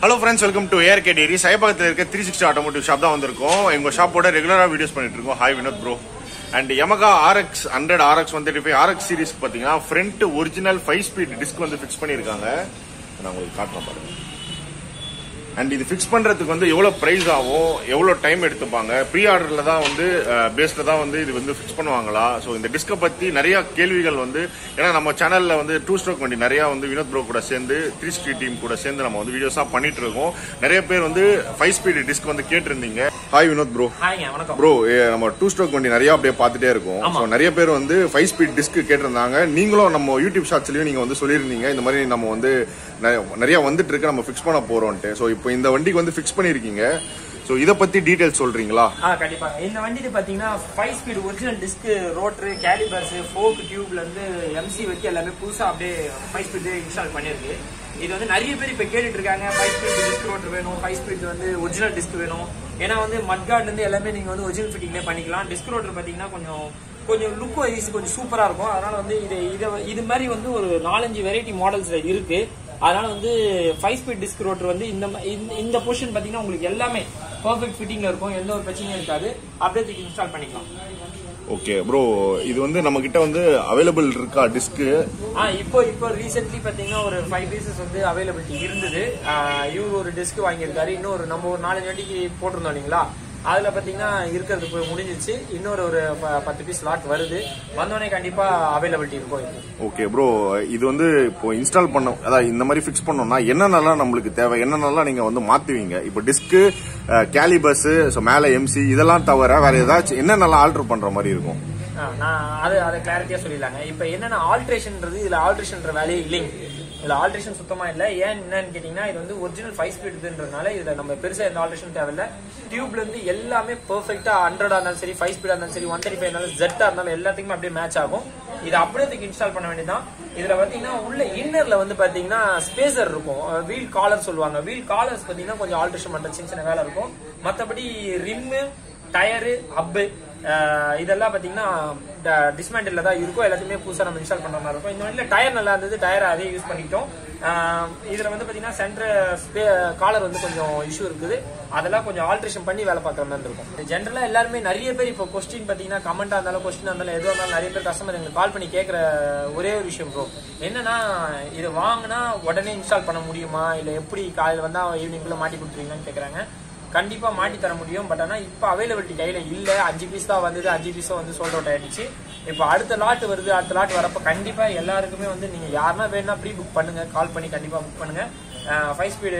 Hello friends welcome to ARK dairy சைபாகத்தில் இருக்க three sixty automotive shop தான் வந்திருக்கோம் எங்க ஷாப்போட ரெகுலரா வீடியோஸ் பண்ணிட்டு இருக்கோம் hi Vinod bro and Yamaha RX hundred RX one thirty five RX series பார்த்தீங்கன்னா front original five speed disc வந்து ஃபிக்ஸ் பண்ணியிருக்காங்க நான் உங்களுக்கு காட்டுறேன் பாருங்க அண்ட் இது ஃபிக்ஸ் பண்றதுக்கு வந்து எவ்வளவு பிரைஸ் ஆகும் எவ்வளவு டைம் எடுத்துப்பாங்க ப்ரீ ஆர்டர்ல தான் வந்து பேஸ்ல தான் வந்து இது வந்து ஃபிக்ஸ் பண்ணுவாங்களா ஸோ இந்த டிஸ்கை பத்தி நிறைய கேள்விகள் வந்து ஏன்னா நம்ம சேனல்ல வந்து டூ ஸ்ட்ரோக் வண்டி நிறைய வந்து வினோத் ப்ரோ கூட சேர்ந்து த்ரீ ஸ்ட்ரீட் டீம் கூட சேர்ந்து நம்ம வந்து வீடியோஸா பண்ணிட்டு இருக்கோம் நிறைய பேர் வந்து ஃபைவ் ஸ்பீட் டிஸ்க் வந்து கேட்டிருந்தீங்க ஹாய் வினோத் ப்ரோ ஹாய்ங்க வணக்கம் ப்ரோ நம்ம டூ ஸ்ட்ரோக் வண்டி நிறைய அப்படியே பார்த்துட்டே இருக்கோம் ஸோ நிறைய பேர் வந்து ஃபைவ் ஸ்பீட் டிஸ்க் கேட்டிருந்தாங்க நீங்களும் நம்ம யூடியூப் ஷார்ட்ஸ்லயும் நீங்க வந்து சொல்லியிருந்தீங்க இந்த மாதிரி நம்ம வந்து நெ- நிறைய வந்துட்டு இருக்கு நம்ம ஃபிக்ஸ் பண்ண போறோம்ட்டு ஸோ இப்போ இந்த வண்டிக்கு வந்து ஃபிக்ஸ் பண்ணிருக்கீங்க ஸோ இதை பத்தி டீடைல்ஸ் சொல்றீங்களா ஆ கண்டிப்பாங்க இந்த வண்டியில பாத்தீங்கன்னா five speed original disc rotor calipers fork டியூப்ல இருந்து எம்சி வரைக்கும் எல்லாமே புதுசா அப்படியே ஃபைவ் ஸ்பீட் இன்ஸ்டால் பண்ணிருக்கு இது வந்து நிறைய பேர் இப்ப கேட்டுட்டு இருக்காங்க ஃபைவ் ஸ்பீட் டிஸ்க் ரோட்டர் வேணும் ஃபைவ் ஸ்பீட் வந்து ஒரிஜினல் டிஸ்க் வேணும் ஏன்னா வந்து மட்கார்ட்ல இருந்து எல்லாமே நீங்க வந்து ஒரிஜினல் ஃபிட்டிங்லேயே பண்ணிக்கலாம் டிஸ்க் ரோட்டர் பாத்தீங்கன்னா கொஞ்சம் கொஞ்சம் லுக் வைஸ் கொஞ்சம் சூப்பரா இருக்கும் அதனால வந்து இது இதை இது மாதிரி வந்து ஒரு நாலஞ்சு வெரைட்டி மாடல்ஸ்ல இருக்கு அதனால வந்து ஃபைவ் ஸ்பீட் டிஸ்க் ரோட்டர் வந்து இந்த ம- இந்த- இந்த பொசிஷன் பாத்தீங்கன்னா உங்களுக்கு எல்லாமே பர்ஃபெக்ட் ஃபிட்டிங்ல இருக்கும் எந்த ஒரு பிரச்சனையும் இருக்காது அப்படியே தூக்கி இன்ஸ்டால் பண்ணிக்கலாம் ஓகே ப்ரோ இது வந்து நம்ம கிட்ட வந்து அவைலபிள் இருக்கா டிஸ்க் ஆ இப்போ இப்போ ரீசென்ட்லி பாத்தீங்கன்னா ஒரு ஃபைவ் பீசஸ் வந்து அவைலபிலிட்டி இருந்தது ஆ, இவரு ஒரு டிஸ்க் வாங்கியிருக்காரு இன்னொரு நம்ம ஒரு நாலஞ்சு வாட்டிக்கு போட்டிருந்தோம் இல்லைங்களா அதுல பாத்தீங்கன்னா இருக்கிறது போய் முடிஞ்சிச்சு இன்னொரு ஒரு ப- பத்து பீஸ் லாட் வருது வந்தோடனே கண்டிப்பா அவைலபிலிட்டி இருக்கும் இது ஓகே ப்ரோ இது வந்து இப்போ இன்ஸ்டால் பண்ண அதாவது இந்த மாதிரி ஃபிக்ஸ் பண்ணோம்னா என்னென்னலாம் நம்மளுக்கு தேவை என்னென்னலாம் நீங்க வந்து மாத்துவீங்க இப்போ டிஸ்க் கேலிபஸ் ஸோ மேல எம்சி இதெல்லாம் தவிர வேற ஏதாச்சும் என்னென்னலாம் ஆல்டர் பண்ற மாதிரி இருக்கும் ஆ, நான் அது அதை கிளாரிட்டியா சொல்லிடலாங்க இப்போ என்னன்னா ஆல்ட்ரேஷன்ன்றது இதுல ஆல்ட்ரேஷன்ற வேலையே இல்லைங்க இதுல ஆல்ட்ரேஷன் சுத்தமா இல்ல ஏன் என்னன்னு கேட்டீங்கன்னா இது வந்து ஒரிஜினல் ஃபைவ் ஸ்பீடுன்றதுனால இதுல நம்ம பெருசா எந்த ஆல்ட்ரேஷன் தேவையில்ல டியூப்ல இருந்து எல்லாமே பெர்ஃபெக்ட்டா ஹண்ட்ரடா இருந்தாலும் சரி ஃபைவ் ஸ்பீடா இருந்தாலும் சரி ஒன் தேர்ட்டி ஃபைவ் இருந்தாலும் ஜெட்டா இருந்தாலும் எல்லாத்துக்குமே அப்படியே மேட்ச் ஆகும் இது அப்படியே தூக்கி இன்ஸ்டால் பண்ண வேண்டியதான் இதுல பாத்தீங்கன்னா உள்ள இன்னர்ல வந்து பாத்தீங்கன்னா ஸ்பேசர் இருக்கும் வீல் காலர் சொல்லுவாங்க வீல் காலர்ஸ் பாத்தீங்கன்னா கொஞ்சம் ஆல்ட்ரேஷன் பண்ற சின்ன சின்ன வேலை இருக்கும் மத்தபடி ரிம்மு டயரு ஹப்பு இதெல்லாம் பாத்தீங்கன்னா டிஸ்மேண்டில் தான் இருக்கும் எல்லாத்தையுமே புதுசா நம்ம இன்ஸ்டால் பண்ற மாதிரி இருக்கும் இந்த வண்டியில டயர் நல்லா இருந்தது டயர் அதே யூஸ் பண்ணிக்கிட்டோம் அஹ், இதுல வந்து பாத்தீங்கன்னா சென்டர் காலர் வந்து கொஞ்சம் இஷ்யூ இருக்குது அதெல்லாம் கொஞ்சம் ஆல்ட்ரேஷன் பண்ணி வேலை பார்க்குற மாதிரி இருக்கும் ஜென்ரலா எல்லாருமே நிறைய பேர் இப்போ கொஸ்டின் பாத்தீங்கன்னா கமெண்டா இருந்தாலும் கொஸ்டின் இருந்தாலும் எதுவாக இருந்தாலும் நிறைய பேர் கஸ்டமர் எங்களுக்கு கால் பண்ணி கேட்குற ஒரே ஒரு விஷயம் ப்ரோ என்னன்னா இது வாங்கினா உடனே இன்ஸ்டால் பண்ண முடியுமா இல்ல எப்படி காலையில் வந்தா ஈவினிங்குள்ள மாட்டி கொடுத்துருவீங்கன்னு கேக்குறாங்க கண்டிப்பா மாட்டி தர முடியும் பட் ஆனா இப்ப அவைலபிலிட்டி கையில இல்ல அஞ்சு பீஸ் தான் வந்தது அஞ்சு பீஸும் வந்து சோல்ட் அவுட் ஆயிடுச்சு இப்போ அடுத்த லாட் வருது அடுத்த லாட் வரப்ப கண்டிப்பா எல்லாருக்குமே வந்து நீங்க யாருன்னா வேணா ப்ரீ புக் பண்ணுங்க கால் பண்ணி கண்டிப்பா புக் பண்ணுங்க ஃபைவ் ஸ்பீடு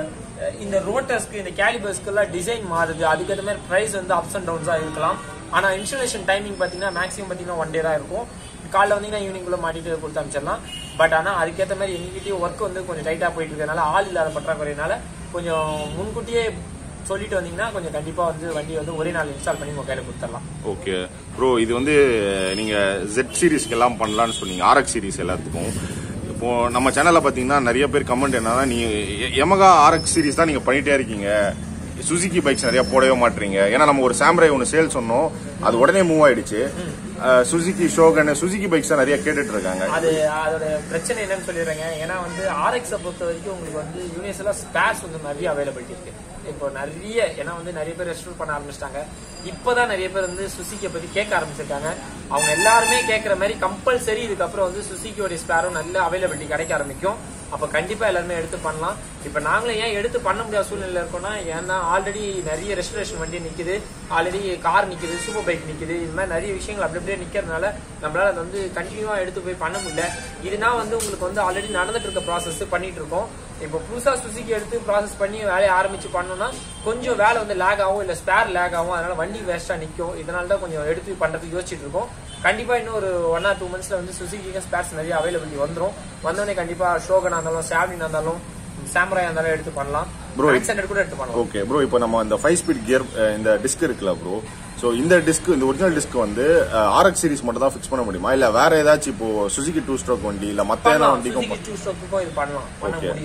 இந்த ரோட்டர்ஸ்க்கு இந்த கேலிபர்ஸ்க்கு எல்லாம் டிசைன் மாறுது அதுக்கேற்ற மாதிரி பிரைஸ் வந்து அப்ஸ் அண்ட் டவுன்ஸா இருக்கலாம் ஆனா இன்ஸ்டலேஷன் டைமிங் பாத்தீங்கன்னா மேக்ஸிமம் பாத்தீங்கன்னா ஒன் டே தான் இருக்கும் காலைல வந்தீங்கன்னா ஈவினிங்குள்ள மாட்டிட்டு கொடுத்து அனுப்பிச்சிடலாம் பட் ஆனா அதுக்கேற்ற மாதிரி எங்ககிட்டயும் ஒர்க் வந்து கொஞ்சம் டைட்டா போயிட்டு இருக்கறனால ஆள் இல்லாத பற்றாக்குறையினால கொஞ்சம் முன்கூட்டியே சொல்லிட்டு வந்தீங்கன்னா கொஞ்சம் கண்டிப்பா வந்து வண்டி வந்து ஒரே நாள் இன்ஸ்டால் பண்ணி உங்க கையில கொடுத்துடலாம் ஓகே ப்ரோ இது வந்து நீங்க ஜெட் சீரிஸ்க்கு எல்லாம் பண்ணலாம்னு சொன்னீங்க ஆர்எக்ஸ் சீரிஸ் எல்லாத்துக்கும் இப்போ நம்ம சேனல்ல பாத்தீங்கன்னா நிறைய பேர் கமெண்ட் என்னன்னா நீங்க எமகா ஆர்எக்ஸ் சீரிஸ் தான் நீங்க பண்ணிட்டே இருக்கீங்க சுசுகி பைக்ஸ் நிறைய போடவே மாட்டீங்க ஏன்னா நம்ம ஒரு சாம்ராய் ஒன்று சேல் சொன்னோம் அது உடனே மூவ் ஆயிடுச்சு சுசுகி ஷோகன் சுசுகி பைக்ஸ் தான் நிறைய கேட்டுட்டு இருக்காங்க அது அதோட பிரச்சனை என்னன்னு சொல்லிடுறேங்க ஏன்னா வந்து ஆர்எக்ஸ பொறுத்த வரைக்கும் உங்களுக்கு வந்து யூனிவர்சலா ஸ்பேர்ஸ் வந்து நிறைய அவைலபிலிட்டி இருக்கு இப்போ நிறைய ஏன்னா வந்து நிறைய பேர் ரெஸ்டாரண்ட் பண்ண ஆரம்பிச்சிட்டாங்க இப்பதான் நிறைய பேர் வந்து சுசுக்கியை பத்தி கேட்க ஆரம்பிச்சிருக்காங்க அவங்க எல்லாருமே கேட்கற மாதிரி கம்பல்சரி இதுக்கப்புறம் வந்து சுசுக்கியோட ஸ்பேரும் நல்ல அவைலபிலிட்டி கிடைக்க ஆரம்பிக்கும் அப்ப கண்டிப்பா எல்லாருமே எடுத்து பண்ணலாம் இப்ப நாங்களே ஏன் எடுத்து பண்ண முடியாத சூழ்நிலை இருக்கோம்னா ஏன்னா ஆல்ரெடி நிறைய ரெஸ்டரேஷன் வண்டி நிக்குது ஆல்ரெடி கார் நிக்குது சூப்பர் பைக் நிக்குது இது மாதிரி நிறைய விஷயங்கள் அப்படி அப்படியே நிக்கிறதுனால நம்மளால அதை வந்து கண்டினியூவா எடுத்து போய் பண்ண முடியல இதுனா வந்து உங்களுக்கு வந்து ஆல்ரெடி நடந்துட்டு இருக்க ப்ராசஸ் பண்ணிட்டு இருக்கோம் இப்போ புதுசா சுசுக்கி எடுத்து ப்ராசஸ் பண்ணி வேலையை ஆரம்பிச்சு பண்ணோம்னா கொஞ்சம் வேலை வந்து லேக் ஆகும் இல்ல ஸ்பேர் லேக் ஆகும் அதனால வண்டி வேஸ்டா நிக்கும் இதனால தான் கொஞ்சம் எடுத்து பண்றதுக்கு யோசிச்சுட்டு இருக்கோம் கண்டிப்பா இன்னும் ஒரு ஒன் ஆர் டூ மந்த்ஸ்ல வந்து சுசுகி ஸ்பேர்ஸ் நிறைய அவைலபிலிட்டி வந்துரும் வந்தோடனே கண்டிப்பா ஷோகனா இருந்தாலும் சாவ்லினா இருந்தாலும் சாம்ராயா இருந்தாலும் எடுத்து பண்ணலாம் Bro, மேக்ஸ் ஹண்ட்ரட் கூட எடுத்து பண்ணலாம் ஓகே ப்ரோ இப்போ நம்ம இந்த ஃபைவ் ஸ்பீட் கியர் இந்த டிஸ்க் இருக்குல்ல ப்ரோ ஸோ இந்த டிஸ்க் இந்த ஒரிஜினல் டிஸ்க் வந்து ஆர்எக்ஸ் சீரிஸ் மட்டும் தான் ஃபிக்ஸ் பண்ண முடியுமா இல்ல வேற ஏதாச்சும் இப்போ சுசுகி டூ ஸ்ட்ரோக் வண்டி இல்ல மத்த ஏதாவது வண்டிக்கும் சுசுகி டூ ஸ்ட்ரோக்குக்கும் இது பண்ணலாம் பண்ண Okay. முடியும்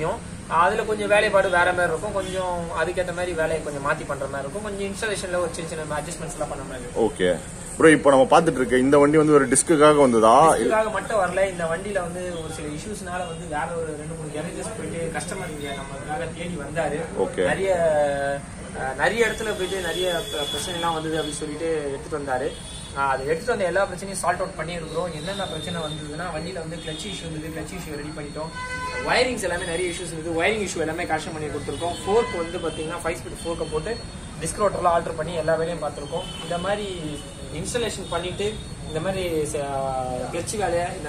அதுல கொஞ்சம் வேலைப்பாடு வேற மாதிரி இருக்கும் கொஞ்சம் அதுக்கேற்ற மாதிரி வேலையை கொஞ்சம் மாத்தி பண்ற மாதிரி இருக்கும் கொஞ்சம் இன்ஸ்டாலேஷன்ல ஒரு சின்ன சின்ன அட்ஜஸ்ட்மெண்ட்ஸ் எல்லாம் பண்ண மாதிரி இருக்கும் ஓகே ப்ரோ இப்போ நம்ம பார்த்துட்டு இருக்க இந்த வண்டி வந்து ஒரு டிஸ்க்குக்காக வந்ததா இதுக்காக மட்டும் வரல இந்த வண்டியில வந்து ஒரு சில இஷ்யூஸ்னால வந்து வேற ஒரு ரெண்டு மூணு கேரேஜஸ் போயிட்டு கஸ்டமர் இங்க நம்மளுக்காக தேடி வந்தாரு Okay. நிறைய அஹ், நிறைய இடத்துல போயிட்டு நிறைய பிர- பிரச்சனை எல்லாம் வந்தது அப்படின்னு சொல்லிட்டு எடுத்துட்டு வந்தாரு அஹ், அது எடுத்துட்டு வந்த எல்லா பிரச்சனையும் சால்ட் அவுட் பண்ணி இருக்கிறோம் என்னென்ன பிரச்சனை வந்ததுன்னா வண்டியில வந்து கிளச் இஷ்யூ இருந்தது கிளச் இஷ்யூ ரெடி பண்ணிட்டோம் வயரிங்ஸ் எல்லாமே நிறைய இஷ்யூஸ் இருந்தது வயரிங் இஷ்யூ எல்லாமே கரெக்ஷன் பண்ணி கொடுத்துருக்கோம் ஃபோர்க் வந்து பாத்தீங்கன்னா ஃபைவ் ஸ்பீட் ஃபோர்க்கை போட்டு டிஸ்க் ரோட்டர்லாம் ஆல்டர் பண்ணி எல்லா வேலையும் பார்த்துருக்கோம் இந்த மாதிரி இன்ஸ்டாலேஷன் பண்ணிட்டு இந்த மாதிரி கிளச் வேலையை இந்த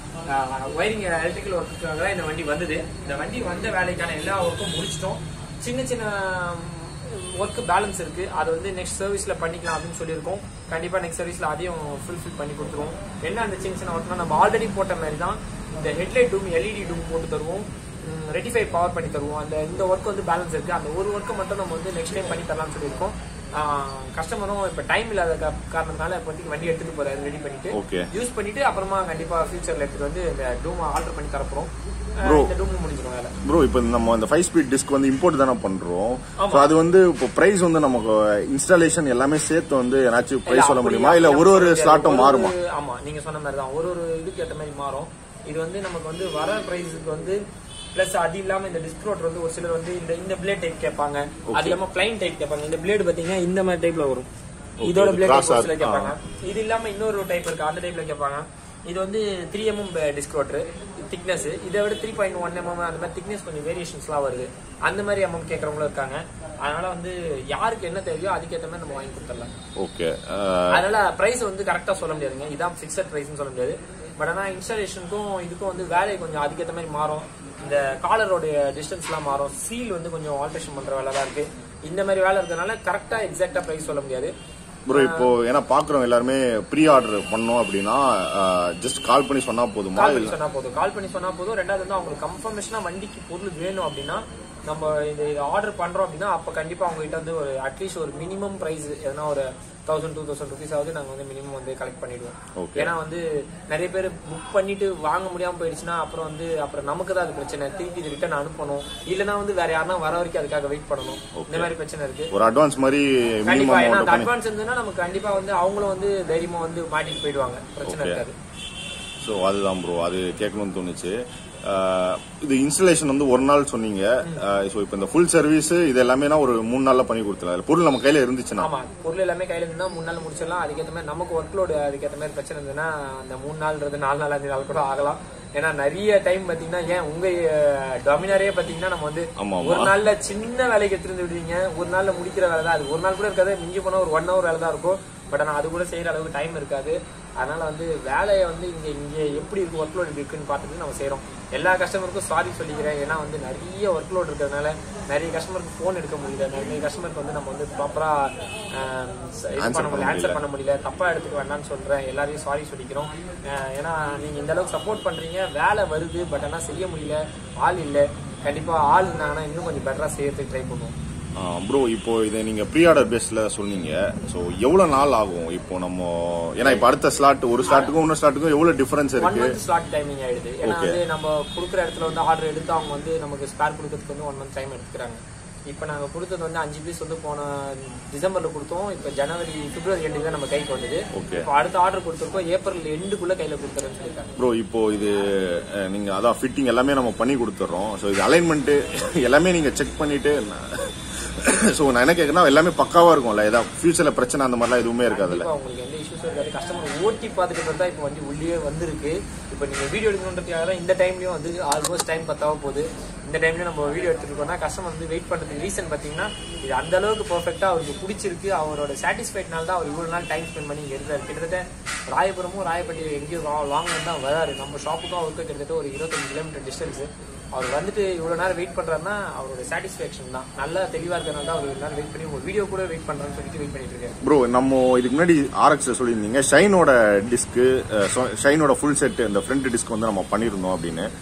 ஒயரிங் எலக்ட்ரிக்கல் ஒர்க்குக்காக இந்த வண்டி வந்தது இந்த வண்டி வந்த வேலைக்கான எல்லா ஒர்க்கும் முடிச்சிட்டோம் சின்ன சின்ன ஒர்க் பேலன்ஸ் இருக்கு அதை வந்து நெக்ஸ்ட் சர்வீஸ்ல பண்ணிக்கலாம் அப்படின்னு சொல்லியிருக்கோம் கண்டிப்பா நெக்ஸ்ட் சர்வீஸ்ல அதையும் ஃபுல்ஃபில் பண்ணி கொடுத்துருவோம் என்ன அந்த சின்ன சின்ன ஒர்க்னா நம்ம ஆல்ரெடி போட்ட மாதிரி தான் இந்த ஹெட்லைட் டூம் எல்இடி டூம் போட்டு தருவோம் ரெட்டிஃபை பவர் பண்ணி தருவோம் அந்த இந்த ஒர்க் வந்து பேலன்ஸ் இருக்கு அந்த ஒரு ஒர்க்கை மட்டும் நம்ம வந்து நெக்ஸ்ட் டைம் பண்ணி தரலாம்னு சொல்லியிருக்கோம் கஸ்டமரும் இப்ப டைம் இல்லாத கா- காரணத்தினால இப்போதைக்கு வண்டி எடுத்துட்டு போறாரு ரெடி பண்ணிட்டு Okay. யூஸ் பண்ணிட்டு அப்புறமா கண்டிப்பா ஃபியூச்சர்ல எடுத்துட்டு வந்து இந்த டூம் ஆல்டர் பண்ணி தரப்போறோம் அஹ் Bro. இந்த டூம் முடிஞ்சிடும் வேலை ப்ரோ இப்போ நம்ம அந்த ஃபைவ் ஸ்பீட் டிஸ்க் வந்து இம்போர்ட் தானே பண்றோம் ஆமா. So அது வந்து இப்போ பிரைஸ் வந்து நமக்கு இன்ஸ்டாலேஷன் எல்லாமே சேர்த்து வந்து ஏதாச்சும் பிரைஸ் சொல்ல அப்படி முடியுமா இல்ல அப்படி ஒரு ஒரு சொல்ல ஸ்லாட்டும் முடியாது. மாறுமா ஒரு ஒரு- ஆமா நீங்க சொன்ன மாதிரி தான் ஒரு ஒரு இதுக்கு ஏற்ற மாதிரி மாறும் இது வந்து நமக்கு வந்து வர பிரைஸுக்கு வந்து பிளஸ் அது இல்லாம இந்த டிஸ்க் வந்து ஒரு சிலர் வந்து இந்த இந்த பிளேட் டைப் கேட்பாங்க அது இல்லாம பிளைன் டைப் கேட்பாங்க இந்த பிளேடு பாத்தீங்கன்னா இந்த மாதிரி டைப்ல வரும் இதோட இது பிளேட் cross ஒரு ஆ- சிலர் கேட்பாங்க இது இல்லாம இன்னொரு டைப் இருக்கு அந்த டைப்ல கேட்பாங்க இது வந்து three mm disc rotor thickness இதை விட த்ரீ பாயிண்ட் ஒன் எம்எம் அந்த மாதிரி திக்னஸ் கொஞ்சம் வேரியேஷன்ஸ்லாம் வருது அந்த மாதிரி எம்எம் கேட்கறவங்களும் இருக்காங்க அதனால வந்து யாருக்கு என்ன தேவையோ அதுக்கேற்ற மாதிரி நம்ம வாங்கி கொடுத்துடலாம் ஓகே அதனால பிரைஸ் வந்து கரெக்டா சொல்ல முடியாதுங்க இதான் பிக்சட் பிரைஸ்னு சொல்ல முடியாது பட் ஆனா இன்ஸ்டாலேஷனுக்கும் இதுக்கும் வந்து வேலை கொஞ்சம் அதுக்கேற்ற மாதிரி மாறும் இந்த காலரோடைய டிஸ்டன்ஸ்லாம் மாறும் சீல் வந்து கொஞ்சம் ஆல்ட்ரேஷன் பண்ற வேலை தான் இருக்கு இந்த மாதிரி வேலை இருக்கறனால கரெக்டா எக்ஸாக்டா பிரைஸ் சொல்ல முடியாது ப்ரோ இப்போ ஏன்னா பாக்குறோம் எல்லாருமே ப்ரீ ஆர்டர் பண்ணோம் அப்படின்னா ஜஸ்ட் கால் பண்ணி சொன்னா போதுமா கால் பண்ணி சொன்னா போதும் கால் பண்ணி சொன்னா போதும் ரெண்டாவது வந்து அவங்களுக்கு கன்ஃபர்மேஷனா வண்டிக்கு பொருள் வேணும் அப்படின்னா நம்ம இது ஆர்டர் பண்றோம் அப்படின்னா அப்ப கண்டிப்பா அவங்க கிட்ட வந்து ஒரு அட்லீஸ்ட் ஒரு மினிமம் பிரைஸ் எதனா ஒரு தௌசண்ட் டூ தௌசண்ட் ருபீஸ் ஆகுது நாங்க வந்து மினிமம் வந்து கலெக்ட் பண்ணிடுவோம் Okay. ஏன்னா வந்து நிறைய பேர் புக் பண்ணிட்டு வாங்க முடியாம போயிடுச்சுன்னா அப்புறம் வந்து அப்புறம் நமக்கு தான் அது பிரச்சனை திருப்பி இது ரிட்டர்ன் அனுப்பணும் இல்லனா வந்து வேற யாருன்னா வர வரைக்கும் அதுக்காக வெயிட் பண்ணணும் இந்த மாதிரி பிரச்சனை இருக்கு ஒரு அட்வான்ஸ் மாதிரி கண்டிப்பா மினிமம் ஏன்னா அமௌண்ட் அந்த பண்ணி அட்வான்ஸ் இருந்ததுன்னா நமக்கு கண்டிப்பா வந்து அவங்களும் வந்து தைரியமா வந்து மாட்டிட்டு போயிடுவாங்க பிரச்சனை Okay. இருக்காது ஸோ அதுதான் ப்ரோ அது கேட்கணும்னு தோணுச்சு அஹ், இது இன்ஸ்டலேஷன் வந்து ஒரு நாள் சொன்னீங்க ஸோ இப்போ இந்த ஃபுல் சர்வீஸ் இது எல்லாமே ஒரு மூணு நாள்ல பண்ணி கொடுத்துருலாம் பொருள் நம்ம கையில இருந்துச்சுன்னா ஆமா பொருள் எல்லாமே கையில இருந்தா மூணு நாள் முடிச்சிடலாம் அதுக்கேற்ற மாதிரி நமக்கு ஒர்க் லோடு அதுக்கேற்ற மாதிரி பிரச்சனை இருந்ததுன்னா அந்த மூணு நாள்ன்றது நாலு நாள் அஞ்சு நாள் கூட ஆகலாம் ஏன்னா நிறைய டைம் பாத்தீங்கன்னா ஏன் உங்க டொமினாரே பாத்தீங்கன்னா நம்ம வந்து ஆமா, ஆமா. ஒரு நாள்ல சின்ன வேலைக்கு எடுத்துட்டு விடுவீங்க ஒரு நாள்ல முடிக்கிற வேலை தான் அது ஒரு நாள் கூட இருக்காது மிஞ்சி போனா ஒரு ஒன் ஹவர் வேலை தான் இருக்கும் பட் ஆனா அது கூட செய்யற அளவுக்கு டைம் இருக்காது அதனால வந்து வேலையை வந்து இங்க இங்க எப்படி இருக்கு ஒர்க் லோட் இருக்குன்னு பார்த்துட்டு நம்ம செய்றோம் எல்லா கஸ்டமருக்கும் சாரி சொல்லிக்கிறேன் ஏன்னா வந்து நிறைய ஒர்க் லோட் இருக்கிறதுனால நிறைய கஸ்டமருக்கு ஃபோன் எடுக்க முடியல நிறைய கஸ்டமருக்கு வந்து நம்ம வந்து ப்ராப்பரா Answer பண்ண பண்ண முடியல ஆன்சர் முடியல. பண்ண முடியல தப்பா எடுத்துக்க வேண்டாம்னு சொல்றேன் எல்லாரையும் சாரி சொல்லிக்கிறோம் அஹ் ஏன்னா நீங்க இந்த அளவுக்கு சப்போர்ட் பண்றீங்க வேலை வருது பட் ஆனா செய்ய முடியல ஆள் இல்ல கண்டிப்பா ஆள் இருந்தாங்கன்னா இன்னும் கொஞ்சம் பெட்டரா செய்யறதுக்கு ட்ரை பண்ணுவோம் ப்ரோ இப்போ இதை நீங்க ப்ரீ ஆர்டர் பேஸ்ல சொன்னீங்க ஸோ எவ்வளவு நாள் ஆகும் இப்போ நம்ம ஏன்னா இப்போ அடுத்த ஸ்லாட் ஒரு ஸ்லாட்டுக்கும் இன்னொரு ஸ்லாட்டுக்கும் எவ்வளவு டிஃபரன்ஸ் ஒன் இருக்கு மந்த் ஸ்லாட் டைமிங் ஆயிடுது ஏன்னா Okay. வந்து நம்ம கொடுக்குற இடத்துல வந்து ஆர்டர் எடுத்து அவங்க வந்து நமக்கு ஸ்பேர் கொடுக்கறதுக்கு வந்து ஒன் மந்த் டைம் எடுத்துக்கிறாங்க இப்போ நாங்க கொடுத்தது வந்து அஞ்சு பீஸ் வந்து போன டிசம்பர்ல கொடுத்தோம் இப்போ ஜனவரி பிப்ரவரி எண்டுக்கு தான் நம்ம கைக்கு வந்தது Okay. இப்போ அடுத்த ஆர்டர் கொடுத்துருக்கோம் ஏப்ரல் எண்டுக்குள்ள கையில கொடுத்துறேன்னு சொல்லியிருக்காங்க ப்ரோ இப்போ இது அஹ், நீங்க அதான் ஃபிட்டிங் எல்லாமே நம்ம பண்ணி கொடுத்துட்றோம் ஸோ இது அலைன்மெண்ட் எல்லாமே நீங்க செக் பண்ணிட்டு ஸோ நான் என்ன கேட்கறேன்னா எல்லாமே பக்காவா இருக்கும்ல ஏதாவது ஃபியூச்சர்ல பிரச்சனை அந்த மாதிரிலாம் எதுவுமே இருக்காதுல்ல கண்டிப்பா உங்களுக்கு எந்த இஷ்யூஸும் இருக்காது கஸ்டமர் ஓட்டி பார்த்துட்டு பார்த்தா இப்போ வண்டி உள்ளே வந்திருக்கு இப்போ நீங்க வீடியோ எடுக்கணுன்றதுக்காக தான் இந்த டைம்லயும் வந்து ஆல்மோஸ்ட் டைம் பத்தாவ போகுது இந்த டைம்லயும் நம்ம வீடியோ எடுத்துருக்கோம்னா கஸ்டமர் வந்து வெயிட் பண்றதுக்கு ரீசன் பாத்தீங்கன்னா இது அந்த அளவுக்கு பெர்ஃபெக்ட்டா அவருக்கு பிடிச்சிருக்கு அவரோட சாட்டிஸ்ஃபைட்னால தான் அவர் இவ்வளவு நாள் டைம் ஸ்பெண்ட் பண்ணி இங்க இருந்தாரு கிட்டத்தட்ட ராயபுரமும் ராயப்பட்டி எங்கேயும் லாங் தான் வராரு நம்ம ஷாப்புக்கும் அவருக்கு கிட்டத்தட்ட ஒரு இருபத்தஞ்சு கிலோமீட்டர் டிஸ்டன்ஸ் அவர் வந்துட்டு இவ்வளவு நேரம் வெயிட் பண்றாருன்னா அவரோட சாட்டிஸ்ஃபேக்ஷன் தான் நல்லா தெளிவா இருக்கிறனால தான் அவர் இவ்வளவு நேரம் வெயிட் பண்ணி உங்க வீடியோ கூட வெயிட் பண்றான்னு சொல்லிட்டு வெயிட் பண்ணிட்டு இருக்காரு ப்ரோ நம்ம இதுக்கு முன்னாடி ஆர்எக்ஸ்ல சொல்லியிருந்தீங்க ஷைனோட டிஸ்க்கு ஷைனோட ஃபுல் செட் இந்த ஃப்ரண்ட் டிஸ்க் வந்து நம்ம பண்ணியிருந்தோம் அப்படின்னு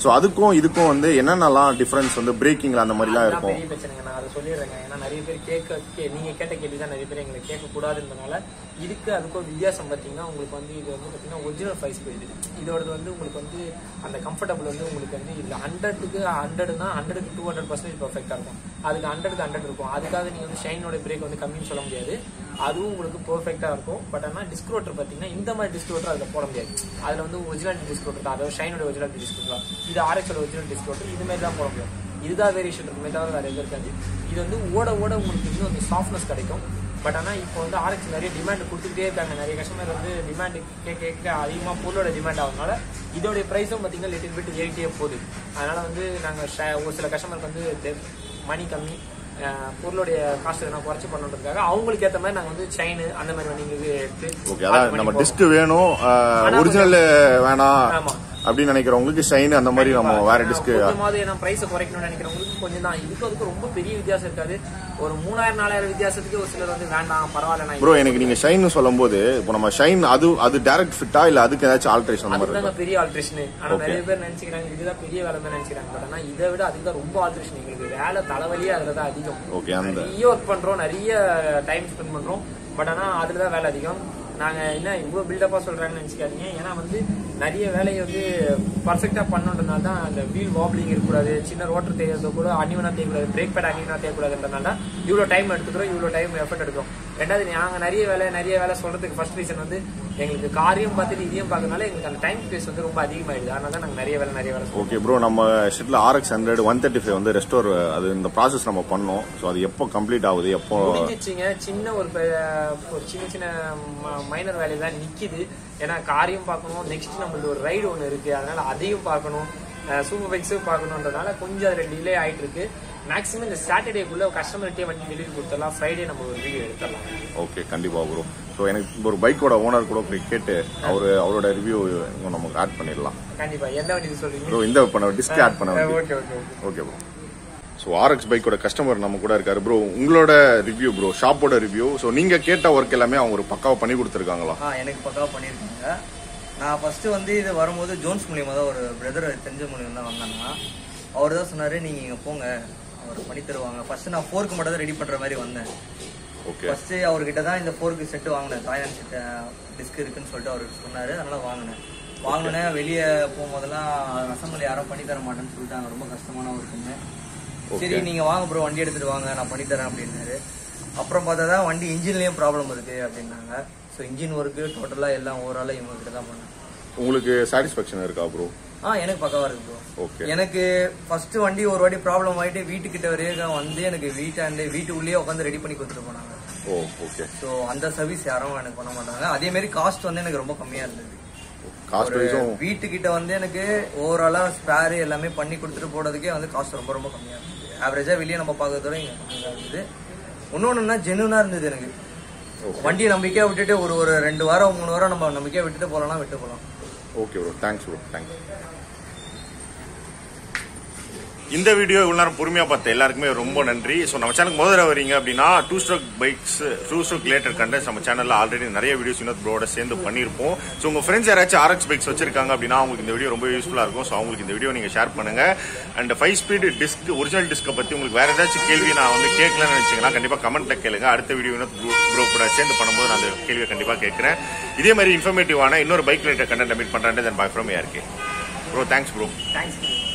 ஸோ அதுக்கும் இதுக்கும் வந்து என்னென்னலாம் டிஃபரன்ஸ் வந்து பிரேக்கிங்ல அந்த மாதிரிலாம் அதுதான் இருக்கும் பெரிய பிரச்சனைங்க நான் அதை சொல்லிடுறேங்க ஏன்னா நிறைய பேர் கேட்க கே- நீங்க கேட்ட கேள்வி தான் நிறைய பேர் எங்களுக்கு கேட்க கூடாதுன்றனால இதுக்கு அதுக்கும் வித்தியாசம் பார்த்தீங்கன்னா உங்களுக்கு வந்து இது வந்து பார்த்தீங்கன்னா ஒரிஜினல் ஃபைவ் ஸ்பீடு இதோடது வந்து உங்களுக்கு வந்து அந்த கம்ஃபர்டபுள் வந்து உங்களுக்கு வந்து இது ஹண்ட்ரடுக்கு ஹண்ட்ரட்னா ஹண்ட்ரடுக்கு டூ ஹண்ட்ரட் பர்சன்டேஜ் பர்ஃபெக்டாக இருக்கும் அதுக்கு ஹண்ட்ரடுக்கு ஹண்ட்ரட் இருக்கும் அதுக்காக நீங்க வந்து ஷைனோட பிரேக் வந்து கம்மின்னு சொல்ல முடியாது அதுவும் உங்களுக்கு பெர்ஃபெக்டாக இருக்கும் பட் ஆனால் டிஸ்க்ரோட்டர் பார்த்தீங்கன்னா இந்த மாதிரி டிஸ்க்ரோட்டர் அதில் போட முடியாது அதில் வந்து ஒரிஜினல் டிஸ்க்ரோட்டர் தான் அதாவது ஷைனோட ஒரிஜினல் டிஸ்க்ரோட்டர் இது ஆர்எக்ஸோட ஒரிஜினல் டிஸ்க்ரோட்டர் இது மாதிரி தான் போட முடியும் இதுதான் வேரியேஷன் இருக்குமே தவிர வேற எதுவும் இருக்காது இது வந்து ஓட ஓட உங்களுக்கு இன்னும் அந்த சாஃப்ட்னஸ் கிடைக்கும் பட் ஆனால் இப்போ வந்து ஆர்எக்ஸ் நிறைய டிமாண்ட் கொடுத்துக்கிட்டே இருக்காங்க நிறைய கஸ்டமர் வந்து டிமாண்ட் கேட்க கேட்க அதிகமாக பொருளோட டிமாண்ட் ஆகுறதுனால இதோடைய ப்ரைஸும் பார்த்தீங்கன்னா லிட்டில் பிட் ஏறிட்டே போகுது அதனால வந்து நாங்கள் ஒரு சில கஸ்டமருக்கு வந்து மணி கம்மி அஹ், பொருளுடைய காஸ்ட் எதனா குறைச்சி பண்ணுறதுக்காக அவங்களுக்கு ஏற்ற மாதிரி நாங்கள் வந்து செயின் அந்த மாதிரி வண்டிங்களுக்கு எடுத்து ஓகே அதான் நம்ம டிஸ்க் வேணும் ஆனா ஒரிஜினல் வேணாம் ஆமா. அப்படின்னு நினைக்கிறவங்களுக்கு ஷைன் அந்த மாதிரி நம்ம வேற டிஸ்க் கொஞ்சமாவது நான் பிரைஸ் குறைக்கணும்னு நினைக்கிறவங்களுக்கு கொஞ்சம் தான் இதுக்கு அதுக்கு ரொம்ப பெரிய வித்தியாசம் இருக்காது ஒரு மூணாயிரம் நாலாயிரம் வித்தியாசத்துக்கு ஒரு சிலர் வந்து வேண்டாம் பரவாயில்ல நான் ப்ரோ எனக்கு நீங்க ஷைன் சொல்லும் போது இப்போ நம்ம ஷைன் அது அது டைரக்ட் ஃபிட்டா இல்ல அதுக்கு ஏதாச்சும் ஆல்ட்ரேஷன் அந்த மாதிரி அதுதாங்க இருக்கும் பெரிய ஆல்ட்ரேஷன் ஆனா நிறைய பேர் நினைச்சுக்கிறாங்க இதுதான் பெரிய வேலை மாதிரி நினைச்சுக்கிறாங்க பட் ஆனா இதை விட அதுதான் ரொம்ப ஆல்ட்ரேஷன் எங்களுக்கு வேலை தலைவலியே அதுல தான் அதிகம் ஓகே அந்த நிறைய ஒர்க் பண்றோம் நிறைய டைம் ஸ்பெண்ட் பண்றோம் பட் ஆனா அதுல தான் வேலை அதிகம் நாங்க என்ன இவ்வளவு பில்டப்பா சொல்றாங்கன்னு நினைச்சுக்காதீங்க ஏன்னா வந்து நிறைய வேலையை வந்து பர்ஃபெக்டா பண்ணணுன்றதுனால தான் அந்த வீல் வாப்லிங் இருக்கக்கூடாது சின்ன ரோட்டர் தேய்றது கூட அனிவனா தேய்க்கூடாது பிரேக் பேட் அனிவனா தேய்க்கூடாதுன்றதுனால தான் இவ்வளவு டைம் எடுத்துக்கிறோம் இவ்வளவு டைம் எஃபர்ட் எடுக்கிறோம் ரெண்டாவது நாங்க நிறைய வேலை நிறைய வேலை சொல்றதுக்கு ஃபர்ஸ்ட் ரீசன் வந்து எங்களுக்கு காரியம் பார்த்துட்டு இதையும் பார்க்கறதுனால எங்களுக்கு அந்த டைம் ஸ்பேஸ் வந்து ரொம்ப அதிகமாயிடுது அதனால தான் நாங்க நிறைய வேலை நிறைய வேலை சொல்றோம் ஓகே ப்ரோ நம்ம ஷிட்ல RX hundred one thirty five வந்து ரெஸ்டோர் அது இந்த ப்ராசஸ் நம்ம பண்ணோம் ஸோ அது எப்போ கம்ப்ளீட் ஆகுது எப்போ முடிஞ்சிச்சுங்க சின்ன ஒரு பெ- ஒரு சின்ன சின்ன மைனர் வேலை தான் நிக்குது ஏன்னா காரியம் பார்க்கணும் நெக்ஸ்ட் நம்மளுக்கு ஒரு ரைடு ஒன்று இருக்கு அதனால அதையும் பார்க்கணும் சூப்பர் பைக்ஸும் பார்க்கணுன்றதுனால கொஞ்சம் அதில் டிலே ஆயிட்டு இருக்கு மேக்ஸிமம் இந்த சாட்டர்டேக்குள்ள கஸ்டமர்கிட்டே வண்டி டெலிவரி கொடுத்துடலாம் ஃப்ரைடே நம்ம ஒரு வீடியோ எடுத்துடலாம் ஓகே கண்டிப்பா ப்ரோ ஸோ எனக்கு ஒரு பைக்கோட ஓனர் கூட போய் கேட்டு அவரு அவரோட ரிவ்யூ நமக்கு ஆட் பண்ணிடலாம் கண்டிப்பா எந்த வண்டி சொல்றீங்க ப்ரோ இந்த பண்ண டிஸ்க் ஆட் பண்ண வேண்டிய okay okay okay okay bro so RX பைக்கோட கஸ்டமர் நம்ம கூட இருக்காரு ப்ரோ உங்களோட ரிவ்யூ ப்ரோ ஷாப்போட ரிவ்யூ ஸோ நீங்க கேட்ட ஒர்க் எல்லாமே அவங்க ஒரு பக்காவா பண்ணி கொடுத்துருக்காங்களா ஆ எனக்கு பக்காவாக பண்ணியிருக்காங்க நான் ஃபர்ஸ்ட் வந்து இது வரும்போது ஜோன்ஸ் மூலியமா தான் ஒரு பிரதர் தெரிஞ்ச மூலியமா தான் வந்தாங்கன்னா அவர் தான் சொன்னாரு நீங்க இங்க போங்க அவர் பண்ணி தருவாங்க ஃபர்ஸ்ட் நான் ஃபோர்க்கு மட்டும் தான் ரெடி பண்ற மாதிரி வந்தேன் ஓகே ஃபர்ஸ்ட் அவர்கிட்ட தான் இந்த ஃபோர்க்கு செட்டு வாங்கினேன் தாய்லாந்து செட்டு டிஸ்க் இருக்குன்னு சொல்லிட்டு அவர் சொன்னாரு அதனால வாங்கினேன் வாங்கினேன் வெளியே போகும்போதெல்லாம் அசம்பிளி யாரும் பண்ணி தர மாட்டேன்னு சொல்லிட்டாங்க ரொம்ப கஷ்டமான ஒர்க்குங்க சரி நீங்க வாங்க ப்ரோ வண்டி எடுத்துட்டு வாங்க நான் பண்ணி தரேன் அப்படின்னாரு அப்புறம் பார்த்தா தான் வண்டி இன்ஜின்லயும் ப்ராப்ளம் இருக்கு அப்படின்னாங்க ஸோ இன்ஜின் ஒர்க்கு டோட்டலா எல்லாம் ஓவராலாக இவங்க கிட்ட தான் பண்ணேன் உங்களுக்கு சாட்டிஸ்ஃபேக்ஷன் இருக்கா ப்ரோ ஆ எனக்கு பக்காவா இருக்கு ப்ரோ ஓகே எனக்கு ஃபர்ஸ்ட் வண்டி ஒரு வாட்டி ப்ராப்ளம் ஆயிட்டு வீட்டுக்கிட்ட வரையும் வந்து எனக்கு வீட்டாண்டு வீட்டுக்குள்ளேயே உட்காந்து ரெடி பண்ணி கொடுத்துட்டு போனாங்க ஓ ஓகே ஸோ அந்த சர்வீஸ் யாரும் எனக்கு பண்ண மாட்டாங்க அதே மாதிரி காஸ்ட் வந்து எனக்கு ரொம்ப கம்மியா இருந்தது காஸ்ட் வைஸும் வீட்டுக்கிட்ட வந்து எனக்கு ஓவராலா ஸ்பேர் எல்லாமே பண்ணி கொடுத்துட்டு போறதுக்கே வந்து காஸ்ட் ரொம்ப ரொம்ப கம்மியா இருந்தது ஆவரேஜா வெளியே நம்ம பார்க்கறதோட இங்க கம்மியா இருந்தது இன்னொன்னுன்னா ஜெனுவனா இருந்தது எனக்கு வண்டியை நம்பிக்கையா விட்டுட்டு ஒரு ஒரு ரெண்டு வாரம் மூணு வாரம் நம்ம நம்பிக்கையா விட்டுட்டு போலாம் விட்டு போலாம் okay bro thanks bro thanks இந்த வீடியோ இவ்வளவு நேரம் பொறுமையா பார்த்த எல்லாருக்குமே ரொம்ப நன்றி ஸோ நம்ம சேனலுக்கு முதல்ல வரீங்க அப்படின்னா two stroke bikes two stroke related contents நம்ம சேனல்ல ஆல்ரெடி நிறைய வீடியோஸ் வினோத் ப்ரோட சேர்ந்து பண்ணியிருப்போம் ஸோ உங்க ஃப்ரெண்ட்ஸ் யாராச்சும் ஆர்எக்ஸ் பைக்ஸ் வச்சிருக்காங்க அப்படின்னா அவங்களுக்கு இந்த வீடியோ ரொம்ப யூஸ்ஃபுல்லா இருக்கும் ஸோ அவங்களுக்கு இந்த வீடியோ நீங்க ஷேர் பண்ணுங்க and five speed disc original டிஸ்கை பத்தி உங்களுக்கு வேற ஏதாச்சும் கேள்வி நான் வந்து கேட்கலன்னு நினைச்சீங்கன்னா கண்டிப்பா கமெண்ட்ல கேளுங்க அடுத்த வீடியோ வினோத் ப்ரோ கூட சேர்ந்து பண்ணும்போது நான் அந்த கேள்வியை கண்டிப்பா கேட்கறேன் இதே மாதிரி இன்ஃபர்மேட்டிவான இன்னொரு பைக் ரிலேட்டட் கண்டென்ட் மீட் பண்றேன் தென் பை ஃப்ரம் யாருக்கு ப்ரோ தேங்க்ஸ் ப்ரோ தேங்க்ஸ்